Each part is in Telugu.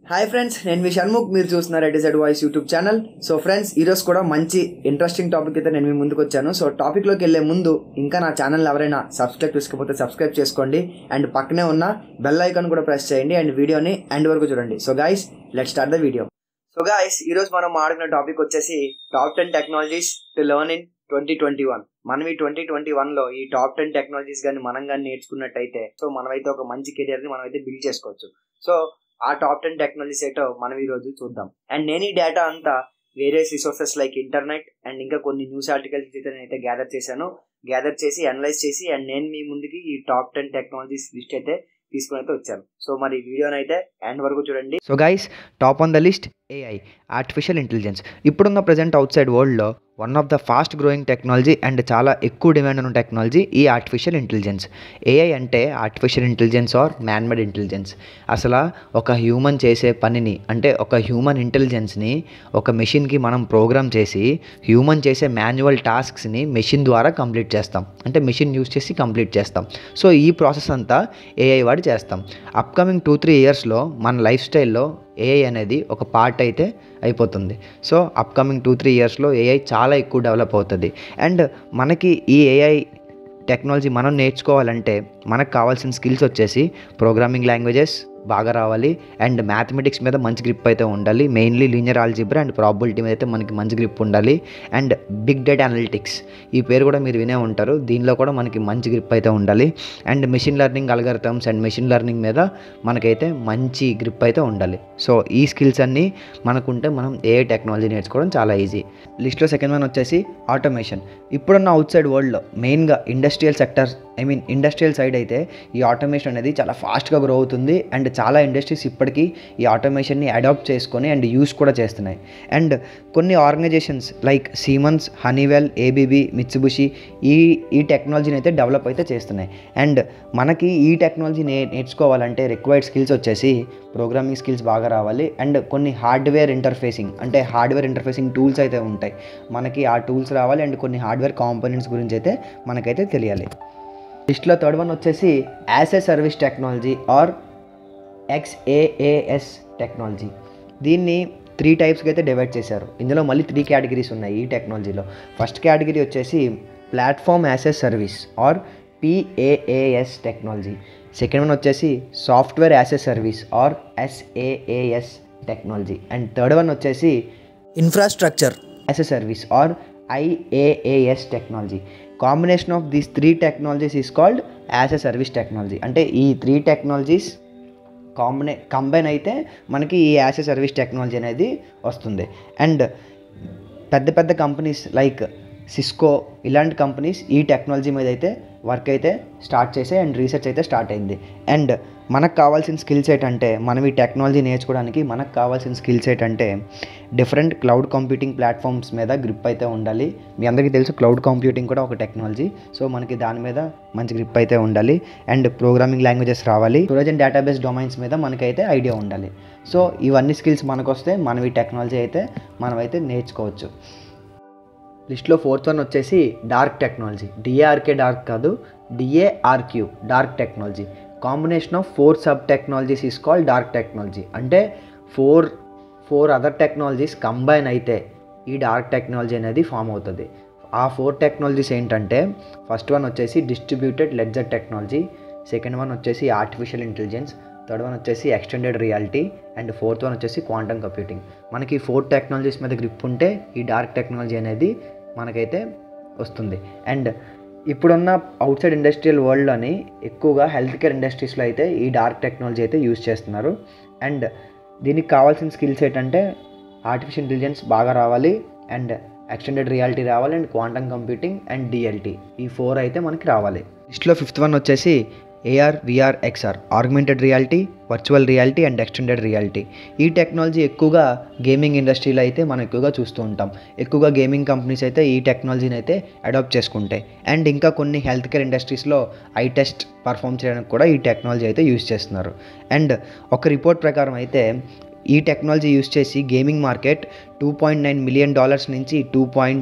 హాయ్ ఫ్రెండ్స్ నేను మీ షణ్ముఖ్ మీరు చూస్తున్నారు ఎడిసెడ్ voice YouTube channel so friends ఈరోజు కూడా మంచి ఇంట్రెస్టింగ్ టాపిక్ అయితే నేను మీ ముందుకు వచ్చాను సో టాపిక్లోకి వెళ్ళే ముందు ఇంకా నా ఛానల్ ఎవరైనా సబ్స్క్రైబ్ చేసుకోకపోతే సబ్స్క్రైబ్ చేసుకోండి అండ్ పక్కనే ఉన్న బెల్ ఐకాన్ కూడా ప్రెస్ చేయండి అండ్ వీడియోని ఎండ్ వరకు చూడండి so guys let start the video so guys ఈరోజు మనం మాడుకున్న టాపిక్ వచ్చేసి top ten technologies to learn in twenty twenty one మనం ఈ ట్వంటీ ట్వంటీ వన్ లో ఈ టాప్ టెన్ టెక్నాలజీస్ కానీ మనం కానీ నేర్చుకున్నట్టయితే సో మనమైతే ఒక మంచి కెరియర్ ని మనం అయితే బిల్డ్ చేసుకోవచ్చు సో ఆ టాప్ టెన్ టెక్నాలజీస్ ఏటో మనం ఈ రోజు చూద్దాం అండ్ నేను ఈ డేటా అంతా వేరే రిసోర్సెస్ లైక్ ఇంటర్నెట్ అండ్ ఇంకా కొన్ని న్యూస్ ఆర్టికల్స్ అయితే నేనైతే గ్యాదర్ చేశాను గ్యాదర్ చేసి అనలైజ్ చేసి అండ్ నేను మీ ముందుకి ఈ టాప్ టెన్ టెక్నాలజీస్ లిస్ట్ అయితే తీసుకుని అయితే వచ్చాను సో మరి వీడియోని అయితే ఎండ్ వరకు చూడండి so guys top on the list AI artificial intelligence ఇప్పుడున్న ప్రజెంట్ అవుట్ సైడ్ వరల్డ్లో one of the fast growing technology and చాలా ఎక్కువ డిమాండ్ ఉన్న టెక్నాలజీ ఈ ఆర్టిఫిషియల్ ఇంటెలిజెన్స్ ఏఐ అంటే artificial intelligence or man made intelligence అసలు ఒక హ్యూమన్ చేసే పనిని అంటే ఒక హ్యూమన్ ఇంటెలిజెన్స్ని ఒక మెషిన్కి మనం ప్రోగ్రామ్ చేసి హ్యూమన్ చేసే మాన్యువల్ టాస్క్స్ని మెషిన్ ద్వారా కంప్లీట్ చేస్తాం అంటే మెషిన్ యూస్ చేసి కంప్లీట్ చేస్తాం సో ఈ ప్రాసెస్ అంతా ఏఐ వాడి చేస్తాం అప్కమింగ్ టూ త్రీ ఇయర్స్లో మన లైఫ్ స్టైల్లో ఏఐ అనేది ఒక పార్ట్ అయితే అయిపోతుంది సో అప్కమింగ్ టూ త్రీ ఇయర్స్లో ఏఐ చాలా ఎక్కువ డెవలప్ అవుతుంది అండ్ మనకి ఈ ఏఐ టెక్నాలజీ మనం నేర్చుకోవాలంటే మనకు కావాల్సిన స్కిల్స్ వచ్చేసి ప్రోగ్రామింగ్ లాంగ్వేజెస్ బాగా రావాలి అండ్ మ్యాథమెటిక్స్ మీద మంచి గ్రిప్ అయితే ఉండాలి mainly linear algebra and probability మీద అయితే మనకి మంచి గ్రిప్ ఉండాలి అండ్ బిగ్ డేటా అనలిటిక్స్ ఈ పేరు కూడా మీరు వినే ఉంటారు దీనిలో కూడా మనకి మంచి గ్రిప్ అయితే ఉండాలి and machine learning algorithms and machine learning మీద మనకైతే మంచి గ్రిప్ అయితే ఉండాలి సో ఈ స్కిల్స్ అన్నీ మనకుంటే మనం ఏ టెక్నాలజీ నేర్చుకోవడం చాలా ఈజీ లిస్ట్లో సెకండ్ వన్ వచ్చేసి ఆటోమేషన్ ఇప్పుడున్న అవుట్ సైడ్ వరల్డ్లో మెయిన్గా industrial sectors I mean industrial side అయితే ఈ ఆటోమేషన్ అనేది చాలా ఫాస్ట్గా గ్రో అవుతుంది అండ్ చాలా ఇండస్ట్రీస్ ఇప్పటికీ ఈ ఆటోమేషన్ని అడాప్ట్ చేసుకొని అండ్ యూస్ కూడా చేస్తున్నాయి అండ్ కొన్ని organisations like Siemens Honeywell ABB Mitsubishi ఈ ఈ టెక్నాలజీని అయితే డెవలప్ అయితే చేస్తున్నాయి అండ్ మనకి ఈ టెక్నాలజీ నే నేర్చుకోవాలంటే రిక్వైర్డ్ స్కిల్స్ వచ్చేసి ప్రోగ్రామింగ్ స్కిల్స్ బాగా రావాలి అండ్ కొన్ని హార్డ్వేర్ ఇంటర్ఫేసింగ్ అంటే హార్డ్వేర్ ఇంటర్ఫేసింగ్ టూల్స్ అయితే ఉంటాయి మనకి ఆ టూల్స్ రావాలి అండ్ కొన్ని హార్డ్వేర్ కాంపోనెంట్స్ గురించి అయితే మనకైతే తెలియాలి లిస్ట్లో థర్డ్ వన్ వచ్చేసి as a service technology or XAAS technology దీన్ని త్రీ టైప్స్కి అయితే డివైడ్ చేశారు ఇందులో మళ్ళీ త్రీ కేటగిరీస్ ఉన్నాయి ఈ టెక్నాలజీలో ఫస్ట్ కేటగిరీ వచ్చేసి platform as a service or PAAS technology second one వచ్చేసి software as a service or SAAS technology and third one వచ్చేసి infrastructure as a service or IAAS technology combination of these three technologies is called as a service technology అంటే ఈ త్రీ టెక్నాలజీస్ కాంబినే కంబైన్ అయితే మనకి ఈ యాజ్ ఎ సర్వీస్ టెక్నాలజీ అనేది వస్తుంది అండ్ పెద్ద పెద్ద కంపెనీస్ లైక్ సిస్కో ఇలాంటి కంపెనీస్ ఈ టెక్నాలజీ మీద అయితే వర్క్ అయితే స్టార్ట్ చేసాయి అండ్ రీసెర్చ్ అయితే స్టార్ట్ అయింది అండ్ మనకు కావాల్సిన స్కిల్స్ ఏంటంటే మనం ఈ టెక్నాలజీ నేర్చుకోవడానికి మనకు కావాల్సిన స్కిల్స్ ఏంటంటే డిఫరెంట్ క్లౌడ్ కంప్యూటింగ్ ప్లాట్ఫామ్స్ మీద గ్రిప్ అయితే ఉండాలి మీ అందరికీ తెలుసు క్లౌడ్ కంప్యూటింగ్ కూడా ఒక టెక్నాలజీ సో మనకి దాని మీద మంచి గ్రిప్ అయితే ఉండాలి అండ్ ప్రోగ్రామింగ్ లాంగ్వేజెస్ రావాలి స్టోరేజ్ అండ్ డేటాబేస్ డొమైన్స్ మీద మనకైతే ఐడియా ఉండాలి సో ఇవన్నీ స్కిల్స్ మనకు వస్తే మనం ఈ టెక్నాలజీ అయితే మనమైతే నేర్చుకోవచ్చు లిస్ట్లో ఫోర్త్ వన్ వచ్చేసి డార్క్ టెక్నాలజీ డిఏఆర్కే డార్క్ కాదు D A R Q dark technology combination of four sub technologies is called dark technology అంటే four four other technologies combine అయితే ఈ డార్క్ టెక్నాలజీ అనేది ఫామ్ అవుతుంది ఆ ఫోర్ టెక్నాలజీస్ ఏంటంటే ఫస్ట్ వన్ వచ్చేసి distributed ledger technology second one వచ్చేసి ఆర్టిఫిషియల్ ఇంటెలిజెన్స్ థర్డ్ వన్ వచ్చేసి extended reality and fourth one వచ్చేసి క్వాంటమ్ కంప్యూటింగ్ మనకి ఫోర్ టెక్నాలజీస్ మీద గ్రిప్ ఉంటే ఈ డార్క్ టెక్నాలజీ అనేది మనకైతే వస్తుంది అండ్ ఇప్పుడున్న అవుట్ సైడ్ ఇండస్ట్రియల్ వరల్డ్లోని ఎక్కువగా హెల్త్ కేర్ ఇండస్ట్రీస్లో అయితే ఈ డార్క్ టెక్నాలజీ అయితే యూజ్ చేస్తున్నారు అండ్ దీనికి కావాల్సిన స్కిల్స్ ఏంటంటే ఆర్టిఫిషియల్ ఇంటెలిజెన్స్ బాగా రావాలి అండ్ ఎక్స్టెండెడ్ రియాలిటీ రావాలి and quantum computing and DLT ఈ ఫోర్ అయితే మనకి రావాలి లిస్ట్లో ఫిఫ్త్ వన్ వచ్చేసి AR VR XR augmented reality virtual reality and extended reality ఈ టెక్నాలజీ ఎక్కువగా గేమింగ్ ఇండస్ట్రీలో అయితే మనం ఎక్కువగా చూస్తూ ఉంటాం ఎక్కువగా గేమింగ్ కంపెనీస్ అయితే ఈ టెక్నాలజీని అయితే అడాప్ట్ చేసుకుంటాయి అండ్ ఇంకా కొన్ని హెల్త్ కేర్ ఇండస్ట్రీస్లో ఐ టెస్ట్ పర్ఫామ్ చేయడానికి కూడా ఈ టెక్నాలజీ అయితే యూస్ చేస్తున్నారు అండ్ ఒక రిపోర్ట్ ప్రకారం అయితే ఈ టెక్నాలజీ యూస్ చేసి gaming market two point nine million dollars నుంచి two point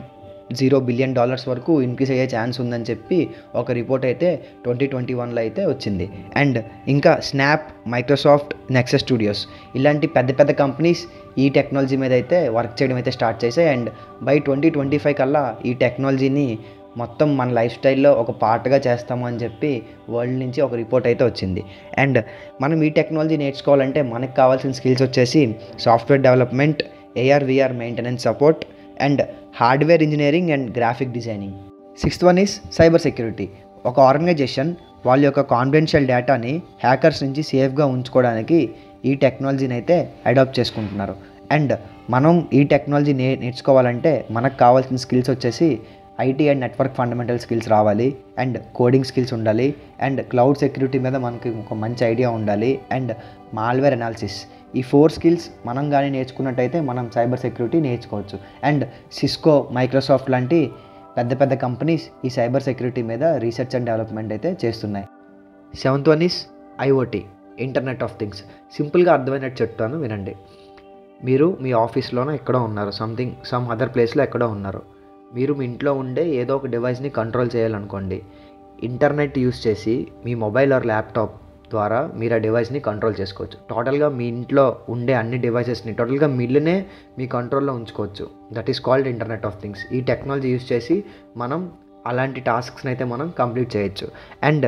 zero billion dollars వరకు ఇంక్రీజ్ అయ్యే ఛాన్స్ ఉందని చెప్పి ఒక రిపోర్ట్ అయితే ట్వంటీ ట్వంటీ వన్లో అయితే వచ్చింది అండ్ ఇంకా స్నాప్ మైక్రోసాఫ్ట్ నెక్సెస్ స్టూడియోస్ ఇలాంటి పెద్ద పెద్ద కంపెనీస్ ఈ టెక్నాలజీ మీద అయితే వర్క్ చేయడం అయితే స్టార్ట్ చేశాయి and by twenty twenty five కల్లా ఈ టెక్నాలజీని మొత్తం మన లైఫ్ స్టైల్లో ఒక పార్ట్గా చేస్తాము అని చెప్పి వరల్డ్ నుంచి ఒక రిపోర్ట్ అయితే వచ్చింది అండ్ మనం ఈ టెక్నాలజీ నేర్చుకోవాలంటే మనకు కావాల్సిన స్కిల్స్ వచ్చేసి software development AR VR maintenance support and hardware engineering and graphic designing sixth one is cyber security ఒక ఆర్గనైజేషన్ వాళ్ళ యొక్క కాన్ఫిడెన్షియల్ డేటాని హ్యాకర్స్ నుంచి సేఫ్గా ఉంచుకోవడానికి ఈ టెక్నాలజీని అయితే అడాప్ట్ చేసుకుంటున్నారు అండ్ మనం ఈ టెక్నాలజీ నే నేర్చుకోవాలంటే మనకు కావాల్సిన స్కిల్స్ వచ్చేసి IT and network fundamental skills రావాలి అండ్ కోడింగ్ స్కిల్స్ ఉండాలి అండ్ క్లౌడ్ సెక్యూరిటీ మీద మనకి ఒక మంచి ఐడియా ఉండాలి అండ్ మాల్వేర్ అనాలిసిస్ ఈ ఫోర్ స్కిల్స్ మనం కానీ నేర్చుకున్నట్టయితే మనం సైబర్ సెక్యూరిటీ నేర్చుకోవచ్చు అండ్ సిస్కో మైక్రోసాఫ్ట్ లాంటి పెద్ద పెద్ద కంపెనీస్ ఈ సైబర్ సెక్యూరిటీ మీద రీసెర్చ్ అండ్ డెవలప్మెంట్ అయితే చేస్తున్నాయి seventh one is IoT internet of things సింపుల్గా అర్థమైనట్టు చెప్తాను వినండి మీరు మీ ఆఫీస్లోనో ఎక్కడో ఉన్నారు సంథింగ్ సమ్ అదర్ ప్లేస్లో ఎక్కడో ఉన్నారు మీరు మీ ఇంట్లో ఉండే ఏదో ఒక డివైస్ని కంట్రోల్ చేయాలనుకోండి ఇంటర్నెట్ యూస్ చేసి మీ మొబైల్ ఆర్ ల్యాప్టాప్ ద్వారా మీరు ఆ డివైస్ని కంట్రోల్ చేసుకోవచ్చు టోటల్గా మీ ఇంట్లో ఉండే అన్ని డివైసెస్ని టోటల్గా మిల్లునే మీ కంట్రోల్లో ఉంచుకోవచ్చు that is called internet of things ఈ టెక్నాలజీ యూస్ చేసి మనం అలాంటి టాస్క్స్ని అయితే మనం కంప్లీట్ చేయొచ్చు అండ్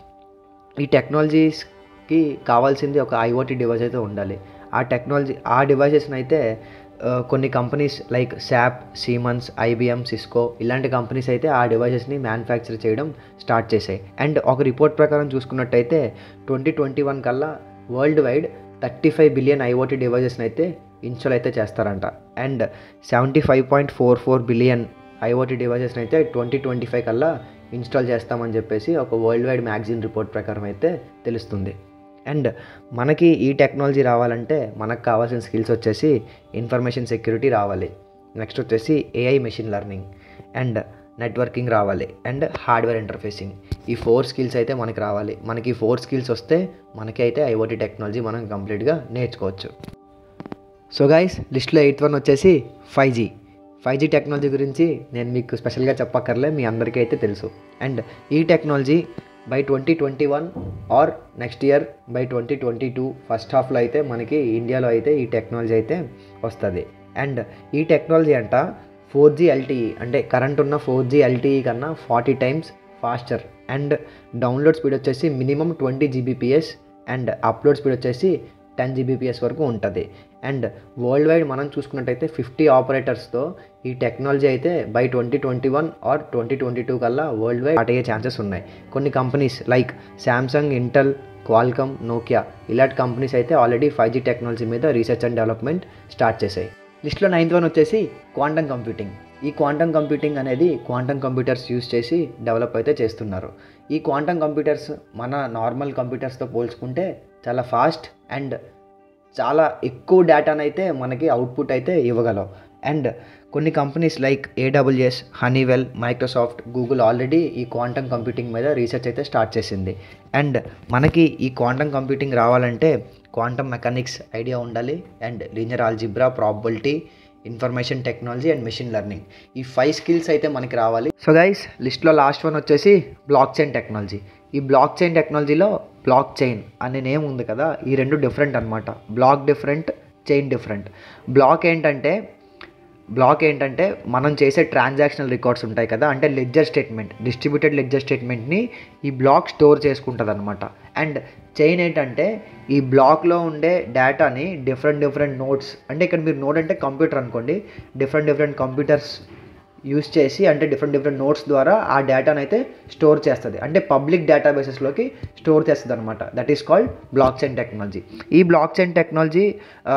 ఈ టెక్నాలజీస్కి కావాల్సింది ఒక ఐఓటీ డివైస్ అయితే ఉండాలి ఆ టెక్నాలజీ ఆ డివైసెస్ని అయితే ఆ, కొన్ని companies like SAP Siemens IBM Cisco ఇలాంటి కంపెనీస్ అయితే ఆ డివైసెస్ని మ్యానుఫ్యాక్చర్ చేయడం స్టార్ట్ చేశాయి అండ్ ఒక రిపోర్ట్ ప్రకారం చూసుకున్నట్టయితే ట్వంటీ ట్వంటీ వన్ కల్లా world wide thirty five billion IoT డివైజెస్ని అయితే ఇన్స్టాల్ అయితే చేస్తారంట and seventy five point four four billion IoT డివైజెస్ని అయితే ట్వంటీ ట్వంటీ ఫైవ్ కల్లా ఇన్స్టాల్ చేస్తామని చెప్పేసి ఒక వరల్డ్ వైడ్ మ్యాగజైన్ రిపోర్ట్ ప్రకారం అయితే తెలుస్తుంది అండ్ మనకి ఈ టెక్నాలజీ రావాలంటే మనకు కావాల్సిన స్కిల్స్ వచ్చేసి ఇన్ఫర్మేషన్ సెక్యూరిటీ రావాలి నెక్స్ట్ వచ్చేసి AI machine learning and networking రావాలి అండ్ హార్డ్వేర్ ఇంటర్ఫేసింగ్ ఈ ఫోర్ స్కిల్స్ అయితే మనకి రావాలి మనకి ఈ ఫోర్ స్కిల్స్ వస్తే మనకి అయితే ఐఓటీ టెక్నాలజీ మనం కంప్లీట్గా నేర్చుకోవచ్చు సో గైస్ లిస్ట్లో ఎయిత్ వన్ వచ్చేసి five G five G technology గురించి నేను మీకు స్పెషల్గా చెప్పక్కర్లే మీ అందరికీ అయితే తెలుసు అండ్ ఈ technology by twenty twenty one or next year by twenty twenty two first హాఫ్లో అయితే మనకి ఇండియాలో అయితే ఈ టెక్నాలజీ అయితే వస్తుంది అండ్ ఈ టెక్నాలజీ అంట ఫోర్ జీ ఎల్టీఈ అంటే కరెంట్ ఉన్న ఫోర్ జీ ఎల్టీఈ కన్నా forty times faster and download speed వచ్చేసి minimum twenty Gbps and upload speed వచ్చేసి టెన్ జీబీపీఎస్ వరకు ఉంటుంది అండ్ వరల్డ్ వైడ్ మనం చూసుకున్నట్టయితే ఫిఫ్టీ ఆపరేటర్స్తో ఈ టెక్నాలజీ అయితే by twenty twenty one or twenty twenty two కల్లా వరల్డ్ వైడ్ స్టార్ట్ అయ్యే ఛాన్సెస్ ఉన్నాయి కొన్ని companies like Samsung Intel Qualcomm Nokia ఇలాంటి కంపెనీస్ అయితే ఆల్రెడీ ఫైవ్ జీ టెక్నాలజీ మీద రీసెర్చ్ అండ్ డెవలప్మెంట్ స్టార్ట్ చేశాయి లిస్ట్లో నైన్త్ వన్ వచ్చేసి క్వాంటమ్ కంప్యూటింగ్ ఈ క్వాంటమ్ కంప్యూటింగ్ అనేది క్వాంటమ్ కంప్యూటర్స్ యూస్ చేసి డెవలప్ అయితే చేస్తున్నారు ఈ క్వాంటమ్ కంప్యూటర్స్ మన నార్మల్ కంప్యూటర్స్తో పోల్చుకుంటే చాలా ఫాస్ట్ అండ్ చాలా ఎక్కువ డేటాను అయితే మనకి అవుట్పుట్ అయితే ఇవ్వగలవు అండ్ కొన్ని companies like AWS Honeywell Microsoft Google already ఈ క్వాంటమ్ కంప్యూటింగ్ మీద రీసెర్చ్ అయితే స్టార్ట్ చేసింది అండ్ మనకి ఈ క్వాంటమ్ కంప్యూటింగ్ రావాలంటే క్వాంటమ్ మెకానిక్స్ ఐడియా ఉండాలి and linear algebra probability information technology and machine learning ఈ ఫైవ్ స్కిల్స్ అయితే మనకి రావాలి సో గైస్ లిస్ట్లో లాస్ట్ వన్ వచ్చేసి బ్లాక్ చైన్ టెక్నాలజీ ఈ బ్లాక్ చైన్ టెక్నాలజీలో బ్లాక్ చైన్ అనే నేమ్ ఉంది కదా ఈ రెండు డిఫరెంట్ అనమాట black different chain different block ఏంటంటే బ్లాక్ ఏంటంటే మనం చేసే ట్రాన్సాక్షనల్ రికార్డ్స్ ఉంటాయి కదా అంటే లెడ్జర్ స్టేట్మెంట్ డిస్ట్రిబ్యూటెడ్ లెడ్జర్ స్టేట్మెంట్ని ఈ బ్లాక్ స్టోర్ చేసుకుంటుంది అనమాట అండ్ చైన్ ఏంటంటే ఈ బ్లాక్లో ఉండే డేటాని డిఫరెంట్ డిఫరెంట్ నోట్స్ అంటే ఇక్కడ మీరు నోట్ అంటే కంప్యూటర్ అనుకోండి డిఫరెంట్ డిఫరెంట్ కంప్యూటర్స్ యూస్ చేసి అంటే డిఫరెంట్ డిఫరెంట్ నోట్స్ ద్వారా ఆ డేటాను అయితే స్టోర్ చేస్తుంది అంటే పబ్లిక్ డేటాబేసెస్లోకి స్టోర్ చేస్తుంది అనమాట that is called block chain technology ఈ బ్లాక్ చైన్ టెక్నాలజీ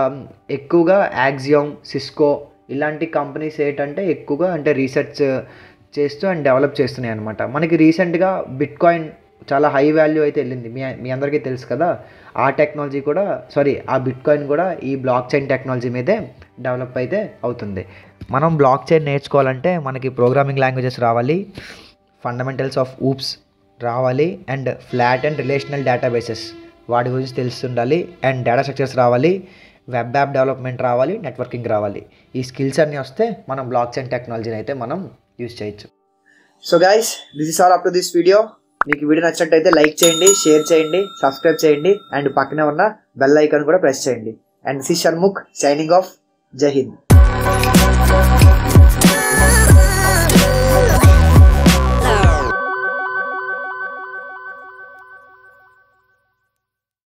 ఎక్కువగా యాక్సియోమ్ సిస్కో ఇలాంటి కంపెనీస్ ఏంటంటే ఎక్కువగా అంటే రీసెర్చ్ చేస్తూ అండ్ డెవలప్ చేస్తున్నాయి అనమాట మనకి రీసెంట్గా బిట్ కాయిన్ చాలా హై వాల్యూ అయితే వెళ్ళింది మీ మీ అందరికీ తెలుసు కదా ఆ టెక్నాలజీ కూడా సారీ ఆ బిట్ కాయిన్ కూడా ఈ బ్లాక్ చైన్ టెక్నాలజీ మీదే డెవలప్ అయితే అవుతుంది మనం బ్లాక్ చైన్ నేర్చుకోవాలంటే మనకి ప్రోగ్రామింగ్ లాంగ్వేజెస్ రావాలి ఫండమెంటల్స్ ఆఫ్ ఊప్స్ రావాలి and flat and relational databases వాటి గురించి తెలుస్తుండాలి అండ్ డేటా స్ట్రక్చర్స్ రావాలి వెబ్ యాప్ డెవలప్మెంట్ రావాలి నెట్వర్కింగ్ రావాలి ఈ స్కిల్స్ అన్నీ వస్తే మనం బ్లాక్ చైన్ టెక్నాలజీని అయితే మనం యూజ్ చేయొచ్చు so guys this is all up to this video మీకు వీడియో నచ్చినట్టయితే లైక్ చేయండి షేర్ చేయండి సబ్స్క్రైబ్ చేయండి అండ్ పక్కనే ఉన్న బెల్ ఐకాన్ కూడా ప్రెస్ చేయండి and C Shanmukh signing off Jai Hind